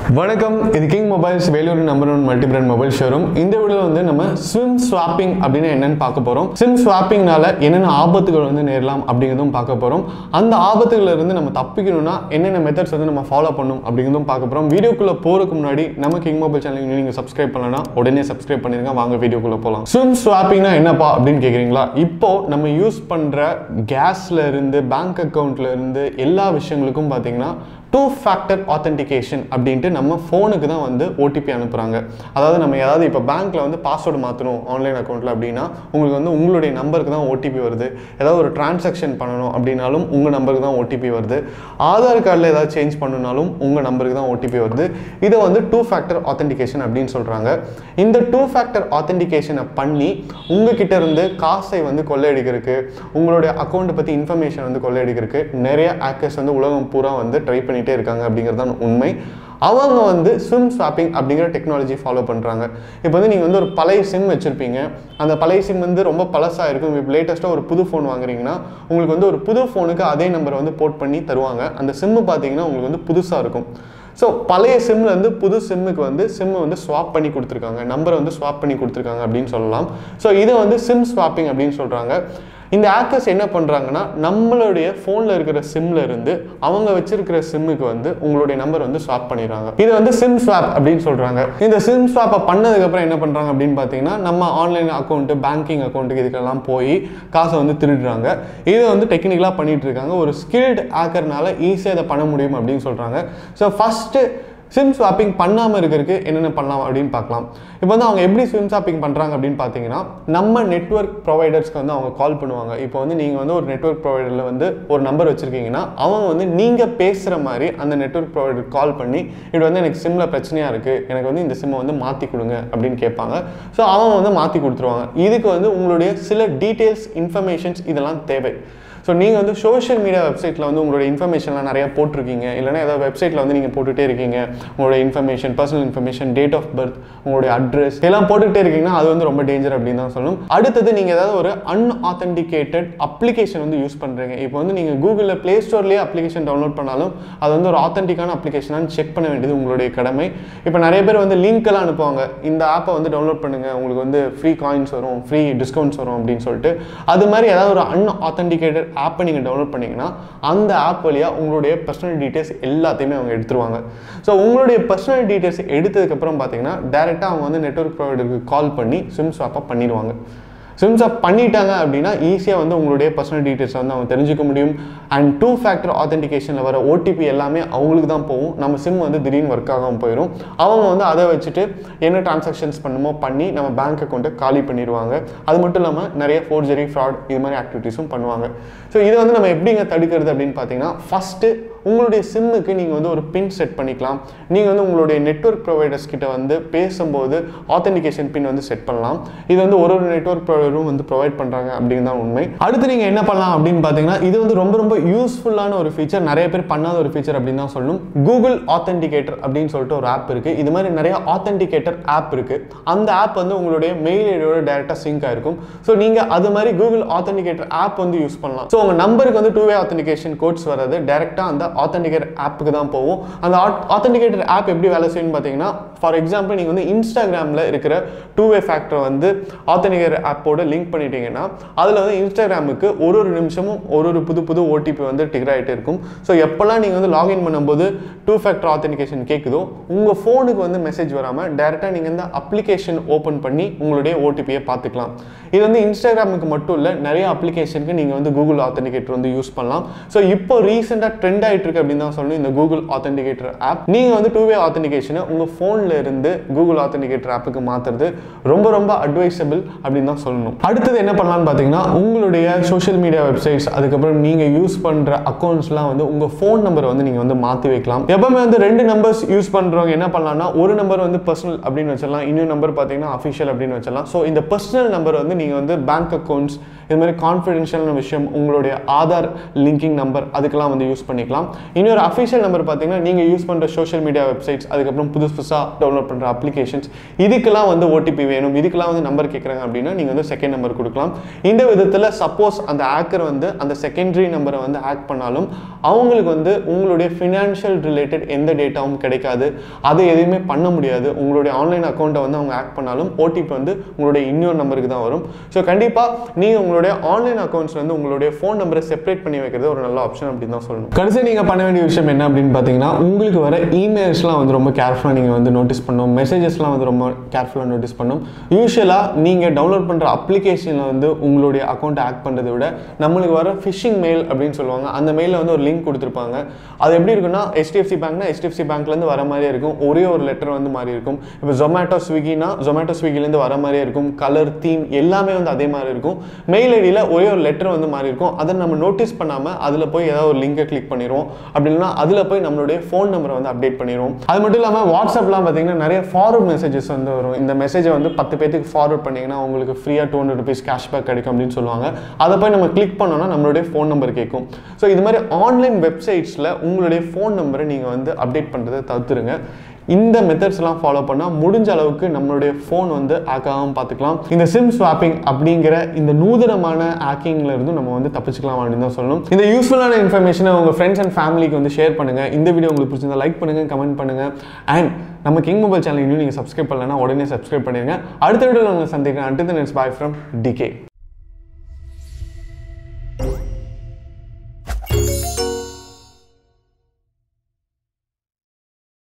வணக்கம் இது king mobiles Vellore number one multi brand mobile showroom இந்த வீடியோவில் வந்து நம்ம ஸ்விம் ஸ்வாப்பிங் அப்படின்னு என்னன்னு பார்க்க போகிறோம் ஸ்விம் ஸ்வாப்பிங்னால என்னென்ன ஆபத்துகள் வந்து நேரலாம் அப்படிங்கிறதும் பார்க்க போகிறோம் அந்த ஆபத்துகள்ல இருந்து நம்ம தப்பிக்கணும்னா என்னென்ன மெத்தட்ஸ் வந்து நம்ம ஃபாலோ பண்ணணும் அப்படிங்கிறதும் பார்க்க போகிறோம் வீடியோக்குள்ளே போகிறதுக்கு முன்னாடி நம்ம கிங் மொபைல் சேனல் நீங்கள் சப்ஸ்கிரைப் பண்ணலன்னா உடனே சப்ஸ்கிரைப் பண்ணிருங்க வாங்க வீடியோக்குள்ளே போகலாம் ஸ்விம் ஸ்வாப்பிங்னா என்னப்பா அப்படின்னு கேட்குறீங்களா இப்போ நம்ம யூஸ் பண்ணுற கேஸ்ல இருந்து பேங்க் அக்கௌண்ட்ல இருந்து எல்லா விஷயங்களுக்கும் பார்த்தீங்கன்னா டூ ஃபேக்டர் ஆத்தென்டிகேஷன் அப்படின்ட்டு நம்ம ஃபோனுக்கு தான் வந்து ஓடிபி அனுப்புகிறாங்க அதாவது நம்ம ஏதாவது இப்போ பேங்க்கில் வந்து பாஸ்வேர்டு மாற்றணும் ஆன்லைன் அக்கௌண்ட்டில் அப்படின்னா உங்களுக்கு வந்து உங்களுடைய நம்பருக்கு தான் ஓடிபி வருது ஏதாவது ஒரு டிரான்சாக்ஷன் பண்ணணும் அப்படின்னாலும் உங்கள் நம்பருக்கு தான் ஓடிபி வருது ஆதார் கார்டில் ஏதாவது சேஞ்ச் பண்ணணும்னாலும் உங்கள் நம்பருக்கு தான் ஓடிபி வருது இதை வந்து டூ ஃபேக்டர் ஆத்தென்டிகேஷன் அப்படின்னு சொல்கிறாங்க இந்த டூ ஃபேக்டர் ஆத்தென்டிகேஷனை பண்ணி உங்ககிட்ட இருந்து காசை வந்து கொள்ளையடிக்கிறதுக்கு உங்களுடைய அக்கௌண்ட்டை பற்றி இன்ஃபர்மேஷன் வந்து கொள்ளையடிக்கிறதுக்கு நிறைய ஆக்கர்ஸ் வந்து உலகம் பூரா வந்து ட்ரை பண்ணிகிட்டே இருக்காங்க அப்படிங்கிறது தான் உண்மை அவங்க வந்து ஸ்விம் ஸ்வாப்பிங் அப்படிங்கிற டெக்னாலஜி ஃபாலோ பண்ணுறாங்க இப்போ வந்து நீங்கள் வந்து ஒரு பழைய சிம் வச்சுருப்பீங்க அந்த பழைய சிம் வந்து ரொம்ப பழசாக இருக்கும் இப்போ லேட்டஸ்ட்டாக ஒரு புது ஃபோன் வாங்குறீங்கன்னா உங்களுக்கு வந்து ஒரு புது ஃபோனுக்கு அதே நம்பரை வந்து போர்ட் பண்ணி தருவாங்க அந்த சிம்மு பார்த்தீங்கன்னா உங்களுக்கு வந்து புதுசாக இருக்கும் ஸோ பழைய சிம்லேருந்து புது சிம்முக்கு வந்து சிம்மை வந்து ஸ்வாப் பண்ணி கொடுத்துருக்காங்க நம்பரை வந்து ஸ்வாப் பண்ணி கொடுத்துருக்காங்க அப்படின்னு சொல்லலாம் ஸோ இதை வந்து சிம் ஸ்வாப்பிங் அப்படின்னு சொல்கிறாங்க இந்த ஆக்கர்ஸ் என்ன பண்ணுறாங்கன்னா நம்மளுடைய ஃபோனில் இருக்கிற சிம்ல இருந்து அவங்க வச்சிருக்கிற சிம்முக்கு வந்து உங்களுடைய நம்பர் வந்து ஸ்வாப் பண்ணிடுறாங்க இது வந்து சிம் ஸ்வாப் அப்படின்னு சொல்கிறாங்க இந்த சிம் ஸ்வாப்பை பண்ணதுக்கப்புறம் என்ன பண்ணுறாங்க அப்படின்னு பார்த்தீங்கன்னா நம்ம ஆன்லைன் அக்கௌண்ட்டு பேங்கிங் அக்கௌண்ட்டுக்கு இதுக்கெல்லாம் போய் காசை வந்து திருடுறாங்க இதை வந்து டெக்னிக்கலாக பண்ணிட்டு இருக்காங்க ஒரு ஸ்கில்டு ஆக்கர்னால ஈஸியாக இதை பண்ண முடியும் அப்படின்னு சொல்கிறாங்க ஸோ ஃபஸ்ட்டு சிம் ஸ்வாப்பிங் பண்ணாமல் இருக்கிறதுக்கு என்னென்ன பண்ணலாம் அப்படின்னு பார்க்கலாம் இப்போ வந்து அவங்க எப்படி சிம் ஸ்வாப்பிங் பண்ணுறாங்க அப்படின்னு பார்த்தீங்கன்னா நம்ம நெட்ஒர்க் ப்ரொவைடர்ஸ்க்கு வந்து அவங்க கால் பண்ணுவாங்க இப்போ வந்து நீங்கள் வந்து ஒரு நெட்ஒர்க் ப்ரொவைடரில் வந்து ஒரு நம்பர் வச்சுருக்கீங்கன்னா அவங்க வந்து நீங்கள் பேசுகிற மாதிரி அந்த நெட்ஒர்க் ப்ரொவைடர் கால் பண்ணி இப்படி வந்து எனக்கு சிம்மில் பிரச்சனையாக இருக்குது எனக்கு வந்து இந்த சிம்மை வந்து மாற்றி கொடுங்க அப்படின்னு கேட்பாங்க ஸோ அவங்க வந்து மாற்றி கொடுத்துருவாங்க இதுக்கு வந்து உங்களுடைய சில டீட்டெயில்ஸ் இன்ஃபர்மேஷன்ஸ் இதெல்லாம் தேவை ஸோ நீங்கள் வந்து சோஷியல் மீடியா வெப்சைட்டில் வந்து உங்களோட இன்ஃபர்மேஷன்லாம் நிறையா போட்டிருக்கீங்க இல்லைனா ஏதாவது வெப்சைட்டில் வந்து நீங்கள் போட்டுகிட்டே இருக்கீங்க உங்களோட information personal information date of birth உங்களுடைய அட்ரஸ் இதெல்லாம் போட்டுகிட்டே இருக்கீங்கன்னா அது வந்து ரொம்ப டேஞ்சர் அப்படின்னு தான் சொல்லணும் அடுத்தது நீங்கள் ஏதாவது ஒரு அன்ஆத்தென்டிகேட்டட் அப்ளிகேஷன் வந்து யூஸ் பண்ணுறீங்க இப்போ வந்து நீங்கள் கூகுளில் ப்ளே ஸ்டோர்லேயே அப்ளிகேஷன் டவுன்லோட் பண்ணாலும் அது வந்து ஒரு ஆத்தென்டிக்கான அப்ளிகேஷனான்னு செக் பண்ண வேண்டியது உங்களுடைய கடமை இப்போ நிறைய பேர் வந்து லிங்க் எல்லாம் அனுப்புவாங்க இந்த ஆப்பை வந்து டவுன்லோட் பண்ணுங்கள் உங்களுக்கு வந்து ஃப்ரீ காயின்ஸ் வரும் ஃப்ரீ டிஸ்கவுண்ட்ஸ் வரும் அப்படின்னு சொல்லிட்டு அது மாதிரி ஏதாவது ஒரு அன்ஆத்தென்டிகேட்டட் ஆப்பை நீங்கள் டவுன்லோட் பண்ணிங்கன்னா அந்த ஆப் வழியாக உங்களுடைய பர்சனல் டீட்டெயில்ஸ் எல்லாத்தையுமே அவங்க எடுத்துருவாங்க ஸோ உங்களுடைய பர்சனல் டீட்டெயில்ஸ் எடுத்ததுக்கப்புறம் பார்த்தீங்கன்னா டேரெக்டாக அவங்க வந்து நெட்ஒர்க் ப்ரொவைடருக்கு கால் பண்ணி சிம் ஸ்வாப்பாக பண்ணிடுவாங்க சிம் ஸ்வாப் பண்ணிட்டாங்க அப்படின்னா ஈஸியாக வந்து உங்களுடைய பர்சனல் டீட்டெயில்ஸ் வந்து அவங்க தெரிஞ்சுக்க முடியும் அண்ட் டூ ஃபேக்டர் ஆத்தென்டிகேஷனில் வர ஓடிபி எல்லாமே அவங்களுக்கு தான் போகும் நம்ம சிம் வந்து திடீர்னு ஒர்க் ஆகாமல் போயிடும் அவங்க வந்து அதை வச்சுட்டு என்ன டிரான்சாக்ஷன்ஸ் பண்ணுமோ பண்ணி நம்ம பேங்க் அக்கௌண்ட்டை காலி பண்ணிடுவாங்க அது மட்டும் இல்லாமல் நிறைய ஃபோர்ஜரி ஃப்ராட் இது மாதிரி ஆக்டிவிட்டீஸும் பண்ணுவாங்க ஸோ இதை வந்து நம்ம எப்படிங்க தடுக்கிறது அப்படின்னு பார்த்தீங்கன்னா ஃபஸ்ட்டு உங்களுடைய சிம்முக்கு நீங்கள் வந்து ஒரு பின் செட் பண்ணிக்கலாம் நீங்கள் வந்து உங்களுடைய நெட்ஒர்க் ப்ரொவைடர்ஸ் கிட்ட வந்து பேசும்போது ஆத்தென்டிகேஷன் பின் வந்து செட் பண்ணலாம் இது வந்து ஒரு ஒரு நெட்ஒர்க் ப்ரொவைடரும் வந்து ப்ரொவைட் பண்ணுறாங்க அப்படின்னு தான் உண்மை அடுத்து நீங்கள் என்ன பண்ணலாம் அப்படின்னு பார்த்தீங்கன்னா இது வந்து ரொம்ப ரொம்ப யூஸ்ஃபுல்லான ஒரு ஃபீச்சர் நிறைய பேர் பண்ணாத ஒரு ஃபீச்சர் அப்படின்னு தான் சொல்லணும் கூகுள் ஆத்தென்டிகேட்டர் அப்படின்னு சொல்லிட்டு ஒரு ஆப் இருக்குது இது மாதிரி நிறைய ஆத்தென்டிகேட்டர் ஆப் இருக்குது அந்த ஆப் வந்து உங்களுடைய மெயில் ஐடியோட டேரெக்டாக சிங்க் ஆயிருக்கும் ஸோ நீங்கள் அது மாதிரி கூகுள் ஆத்தென்டிகேட்டர் ஆப் வந்து யூஸ் பண்ணலாம் ஸோ உங்கள் நம்பருக்கு வந்து டூ வே ஆத்தென்டிகேஷன் கோட்ஸ் வர்றது டேரெக்டாக அந்த ஆத்தென்டிகேட்டர் ஆப்புக்கு தான் போகும் அந்த ஆத்தென்டிகேட்டர் ஆப் எப்படி வேலை செய்யும்னு பார்த்தீங்கன்னா ஃபார் எக்ஸாம்பிள் நீங்கள் வந்து இன்ஸ்டாகிராமில் இருக்கிற டூ வே ஃபேக்டரை வந்து ஆத்தென்டிகேட்டர் ஆப்போட லிங்க் பண்ணிட்டீங்கன்னா அதில் வந்து இன்ஸ்டாகிராமுக்கு ஒரு ஒரு நிமிஷமும் ஒரு ஒரு புது புது ஓடிபி வந்து டிகர் ஆகிட்டே இருக்கும் ஸோ எப்போல்லாம் நீங்கள் வந்து லாகின் பண்ணும்போது டூ ஃபேக்டர் ஆத்தென்டிகேஷன் கேட்குதோ உங்கள் ஃபோனுக்கு வந்து மெசேஜ் வராமல் டேரெக்டாக நீங்கள் இந்த அப்ளிகேஷன் ஓப்பன் பண்ணி உங்களுடைய ஓடிபியை பார்த்துக்கலாம் இது வந்து இன்ஸ்டாகிராமுக்கு மட்டும் இல்லை நிறைய அப்ளிகேஷனுக்கு நீங்கள் வந்து கூகுள் ஆத்தென்டிகேட்டர் வந்து யூஸ் பண்ணலாம் ஸோ இப்போ ரீசெண்டாக ட்ரெண்ட் ஆகிட்டு இருக்கு அப்படின்னு தான் சொல்லணும் இந்த கூகுள் ஆத்தென்டிகேட்டர் ஆப் நீங்கள் வந்து டூ வே ஆத்தென்டிகேஷனை உங்கள் ஃபோனில் இருந்து கூகுள் ஆத்தென்டிகேட்டர் ஆப்புக்கு மாற்றுறது ரொம்ப ரொம்ப அட்வைசபிள் அப்படின்னு தான் சொல்லணும் அடுத்தது என்ன பண்ணலாம்னு பார்த்தீங்கன்னா உங்களுடைய சோஷியல் மீடியா வெப்சைட்ஸ் அதுக்கப்புறம் நீங்கள் யூஸ் பண்ணுற அக்கௌண்ட்ஸ்லாம் வந்து உங்கள் ஃபோன் நம்பரை வந்து நீங்கள் வந்து மாற்றி வைக்கலாம் எப்பவுமே வந்து ரெண்டு நம்பர்ஸ் யூஸ் பண்ணுறவங்க என்ன பண்ணலாம்னா ஒரு நம்பர் வந்து பர்சனல் அப்படின்னு வச்சிடலாம் இன்னொரு நம்பர் பார்த்தீங்கன்னா அஃபிஷியல் அப்படின்னு வச்சிடலாம் ஸோ இந்த பர்சனல் நம்பர் வந்து நீங்கள் வந்து பேங்க் அக்கௌண்ட்ஸ் இது மாதிரி கான்ஃபிடென்ஷியலான விஷயம் உங்களுடைய ஆதார் லிங்கிங் நம்பர் அதுக்கெல்லாம் வந்து யூஸ் பண்ணிக்கலாம் இன்னொரு அஃபிஷியல் நம்பர் பார்த்தீங்கன்னா நீங்கள் யூஸ் பண்ணுற சோஷியல் மீடியா வெப்சைட்ஸ் அதுக்கப்புறம் புதுசு புதுசாக டவுன்லோட் பண்ணுற அப்ளிகேஷன்ஸ் இதுக்கெல்லாம் வந்து ஓடிபி வேணும் இதுக்கெல்லாம் வந்து நம்பர் கேட்குறாங்க அப்படின்னா நீங்கள் வந்து செகண்ட் நம்பர் கொடுக்கலாம் இந்த விதத்தில் சப்போஸ் அந்த ஹேக்கர் வந்து அந்த செகண்டரி நம்பரை வந்து ஹேக் பண்ணாலும் அவங்களுக்கு வந்து உங்களுடைய ஃபினான்ஷியல் ரிலேட்டட் எந்த டேட்டாவும் கிடைக்காது அதை எதுவுமே பண்ண முடியாது உங்களுடைய ஆன்லைன் அக்கௌண்ட்டை வந்து அவங்க ஹேக் பண்ணாலும் ஓடிபி வந்து உங்களுடைய இன்னொரு நம்பருக்கு தான் வரும் ஸோ கண்டிப்பாக நீங்கள் உங்களுடைய ஆன்லைன் அக்கௌண்ட்ஸ் வந்து உங்களுடைய ஃபோன் நம்பரை செப்பரேட் பண்ணி வைக்கிறது ஒரு நல்ல ஆப்ஷன் அப்படின்னு தான் சொல்லணும் கடைசி நீங்கள் பண்ண வேண்டிய விஷயம் என்ன அப்படின்னு பார்த்தீங்கன்னா உங்களுக்கு வர இமெயில்ஸ்லாம் வந்து ரொம்ப கேர்ஃபுல்லாக நீங்கள் வந்து நோட்டீஸ் பண்ணணும் மெசேஜஸ்லாம் வந்து ரொம்ப கேர்ஃபுல்லாக நோட்டீஸ் பண்ணணும் யூஸ்வலாக நீங்கள் டவுன்லோட் பண்ணுற அப்ளிகேஷனில் வந்து உங்களுடைய அக்கௌண்ட் ஹேக் பண்ணுறதை விட நம்மளுக்கு வர ஃபிஷிங் மெயில் அப்படின்னு சொல்லுவாங்க அந்த மெயிலில் வந்து ஒரு லிங்க் கொடுத்துருப்பாங்க அது எப்படி இருக்குன்னா HDFC பேங்க்னா HDFC பேங்க்லேருந்து வர மாதிரியே இருக்கும் ஒரே ஒரு லெட்டர் வந்து மாறி இருக்கும் இப்போ ஜொமேட்டோ ஸ்விக்கினா ஜொமேட்டோ ஸ்விக்கிலேருந்து வர மாதிரியே இருக்கும் கலர் தீம் எல்லாமே வந்து அதே மாதிரி இருக்கும் மெயில் ஐடியில் ஒரே ஒரு லெட்டர் வந்து மாறி இருக்கும் அதை நம்ம நோட்டீஸ் பண்ணாமல் அதில் போய் ஏதாவது ஒரு லிங்கை கிளிக் பண்ணிடுவோம் அப்படி இல்லைன்னா அதில் போய் நம்மளுடைய ஃபோன் நம்பரை வந்து அப்டேட் பண்ணிடுவோம் அது மட்டும் இல்லாமல் வாட்ஸ்அப்லாம் பார்த்தீங்கன்னா நிறைய ஃபார்வர்ட் மெசேஜஸ் வந்து வரும் இந்த மெசேஜை வந்து பத்து பேத்துக்கு ஃபார்வர்ட் பண்ணிங்கன்னா உங்களுக்கு ஃப்ரீயாக டூ ஹண்ட்ரட் ருபீஸ் கேஷ்பேக் கிடைக்கும் அப்படின்னு சொல்லுவாங்க அதை போய் நம்ம கிளிக் பண்ணோம்னா நம்மளுடைய ஃபோன் நம்பர் கேட்கும் ஸோ இது மாதிரி ஆன்லைன் வெப்சைட்ஸில் உங்களுடைய ஃபோன் நம்பரை நீங்கள் வந்து அப்டேட் பண்ணுறதை தவிர்த்துருங்க இந்த மெத்தட்ஸ்லாம் ஃபாலோ பண்ணால் முடிஞ்ச அளவுக்கு நம்மளுடைய ஃபோன் வந்து ஆக்காமல் பார்த்துக்கலாம் இந்த சிம் ஸ்வாப்பிங் அப்படிங்கிற இந்த நூதனமான ஹேக்கிங்ல இருந்து நம்ம வந்து தப்பிச்சுக்கலாம் அப்படின்னு தான் சொல்லணும் இந்த யூஸ்ஃபுல்லான இன்ஃபர்மேஷனை உங்கள் ஃப்ரெண்ட்ஸ் அண்ட் ஃபேமிலிக்கு வந்து ஷேர் பண்ணுங்கள் இந்த வீடியோ உங்களுக்கு பிடிச்சிருந்தா லைக் பண்ணுங்கள் கமெண்ட் பண்ணுங்கள் அண்ட் நம்ம கிங் மொபைல் சேனல் இன்னும் நீங்கள் சப்ஸ்கிரைப் பண்ணலன்னா உடனே சப்ஸ்கிரைப் பண்ணிடுங்க அடுத்த வீடியோவில் உங்களை சந்திக்கிறேன் at the nets bye from decay